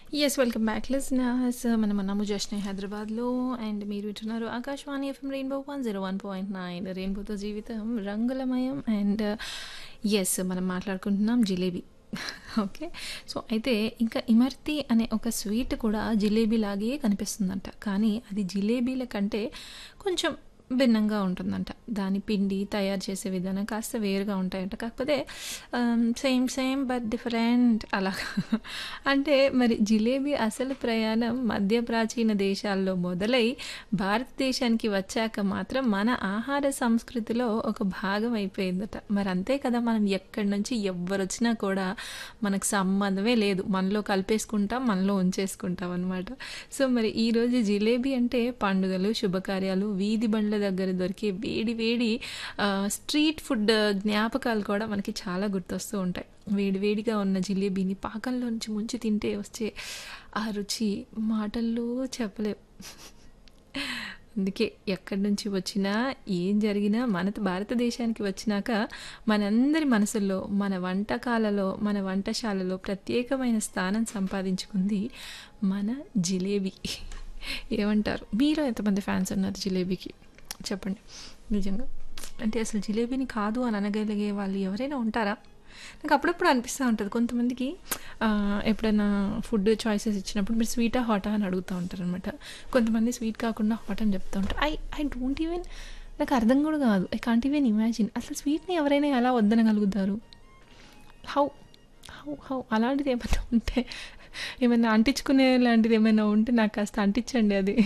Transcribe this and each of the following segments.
Yes. Welcome back listeners. మనం ఉన్నాము జస్ట్‌నే హైదరాబాద్‌లో అండ్ మీరు వింటున్నారు ఆకాశవాణి ఎఫ్ఎం రెయిన్బో 101.9 రెయిన్బోతో జీవితం రంగులమయం అండ్ యెస్ మనం మాట్లాడుకుంటున్నాం జిలేబీ. ఓకే. సో, అయితే ఇంకా ఇమర్తి అనే ఒక స్వీట్ కూడా జిలేబీ లాగే కనిపిస్తుందంట. కానీ అది జిలేబీల కంటే కొంచెం భిన్నంగా ఉంటుందంట. దాని పిండి తయారు చేసే విధానం కాస్త వేరుగా ఉంటాయంట. కాకపోతే ఆహ్, సేమ్ సేమ్ బట్ డిఫరెంట్ అలాగా. అంటే మరి జిలేబీ అసలు ప్రయాణం మధ్య ప్రాచీన దేశాల్లో మొదలై భారతదేశానికి వచ్చాక మాత్రం మన ఆహార సంస్కృతిలో ఒక భాగం అయిపోయిందట. మరి అంతే కదా! మనం ఎక్కడి నుంచి ఎవ్వరొచ్చినా కూడా మనకు సంబంధమే లేదు. మనలో కలిపేసుకుంటాం, మనలో ఉంచేసుకుంటాం అనమాట. సో, మరి ఈరోజు జిలేబీ అంటే పండుగలు, శుభకార్యాలు, వీధి బండ్ల దగ్గర దొరికే వేడి వేడి ఆహ్, స్ట్రీట్ ఫుడ్ జ్ఞాపకాలు కూడా మనకి చాలా గుర్తొస్తూ ఉంటాయి. వేడి వేడిగా ఉన్న జిలేబీని పాకంలో నుంచి ముంచి తింటే వచ్చే ఆ రుచి మాటల్లో చెప్పలేం. అందుకే ఎక్కడి నుంచి వచ్చినా, ఏం జరిగినా మన భారతదేశానికి వచ్చినాక మనందరి మనసుల్లో, మన వంటకాలలో, మన వంటశాలలో ప్రత్యేకమైన స్థానం సంపాదించుకుంది మన జిలేబీ. ఏమంటారు? మీలో ఎంతమంది ఫ్యాన్స్ ఉన్నారు జిలేబీకి? చెప్పండి. నిజంగా. అంటే అసలు జిలేబీని కాదు అని అనగలిగే వాళ్ళు ఎవరైనా ఉంటారా? నాకు అప్పుడప్పుడు అనిపిస్తా ఉంటది. కొంతమందికి ఆహ్, ఎప్పుడైనా ఫుడ్ చాయిసెస్ ఇచ్చినప్పుడు మీరు స్వీటా? హాటా? అని అడుగుతా ఉంటారనమాట. కొంతమంది స్వీట్ కాకుండా హాట్ అని చెప్తా ఉంటారు. ఐ ఐ డోంట్ ఈవెన్ నాకు అర్థం కూడా కాదు. I can't even imagine. అసలు స్వీట్‌ని ఎవరైనా ఎలా వద్దనగలుగుతారు? హౌ? హౌ? హౌ? అలాంటిది ఏమన్నా ఉంటే ఏమన్నా అంటించుకునే లాంటిది ఏమైనా ఉంటే నాకు కాస్త అంటించండి అది.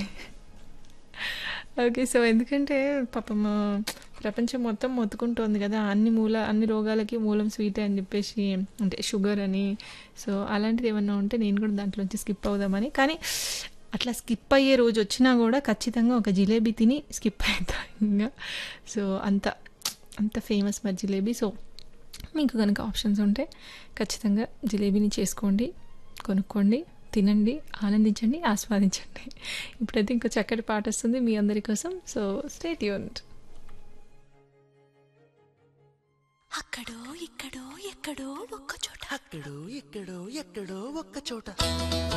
ఓకే. సో, ఎందుకంటే పాపం ప్రపంచం మొత్తం మొత్తుకుంటోంది కదా! అన్ని మూల అన్ని రోగాలకి మూలం స్వీటే అని చెప్పేసి అంటే షుగర్ అని. సో, అలాంటిది ఏమన్నా ఉంటే నేను కూడా దాంట్లోంచి స్కిప్ అవుదామని. కానీ అట్లా స్కిప్ అయ్యే రోజు వచ్చినా కూడా ఖచ్చితంగా ఒక జిలేబీ తిని స్కిప్ అయితా ఇంగ. సో, అంత అంత ఫేమస్ మరి జిలేబీ. సో, మీకు గనుక ఆప్షన్స్ ఉంటే ఖచ్చితంగా జిలేబీని చేసుకోండి, కొనుక్కోండి, తినండి, ఆనందించండి, ఆస్వాదించండి. ఇప్పుడైతే ఇంకో చక్కటి పాట వస్తుంది మీ అందరి కోసం. So, stay tuned. అక్కడో ఇక్కడో ఎక్కడో ఒక్కచోట అక్కడో ఇక్కడో ఎక్కడో ఒక్క చోట